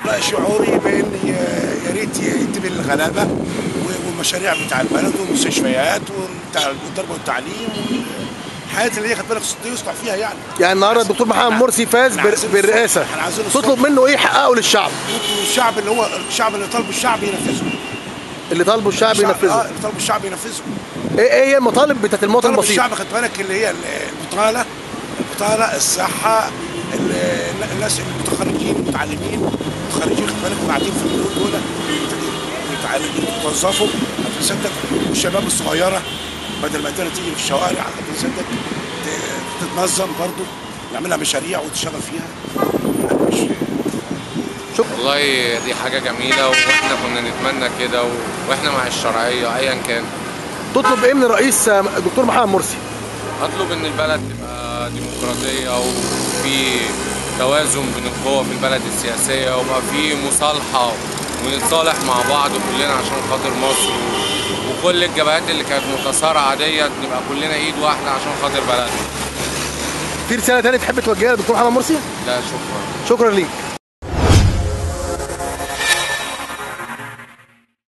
لا شعوري بان ي- يا ريت ينتبه للغلابه و- والمشاريع بتاع البلد والمستشفيات وبتاع التربيه والتعليم والحياه اللي هي خد بالك دي يصلح فيها يعني يعني النهارده الدكتور محمد مرسي فاز إحنا بر- عايزين بالرئاسه الصبح. إحنا عايزين الصبح. تطلب منه ايه يحققه للشعب والشعب اللي هو الشعب اللي طالبه الشعب ينفذه اللي طالبه الشعب الشعب- اه ينفذه اللي طالبه الشعب ينفذه ايه ايه هي المطالب بتاعت المواطن طلب البسيط الشعب خد بالك اللي هي البطاله البطاله الصحه ال- الناس المتخرجين المتعلمين المتخرجين خد بالك وقاعدين في البيوت دول يتعلموا يتوظفوا خد سيادتك والشباب الصغيره بدل ما تيجي تيجي في الشوارع خد سيادتك ت- تتنظم برضه نعملها مشاريع وتشتغل فيها يعني مش والله دي حاجة جميلة واحنا كنا نتمنى كده و... واحنا مع الشرعية ايا كان تطلب ايه من الرئيس آه، الدكتور محمد مرسي اطلب ان البلد تبقى ديمقراطية وفي توازن بين القوى في البلد السياسية ويبقى في مصالحة ونتصالح مع بعض كلنا عشان خاطر مصر و... وكل الجبهات اللي كانت متصارعة ديت نبقى كلنا ايد واحدة عشان خاطر بلدنا في رساله تانية تحب توجهها للدكتور محمد مرسي لا شكرا شكرا ليك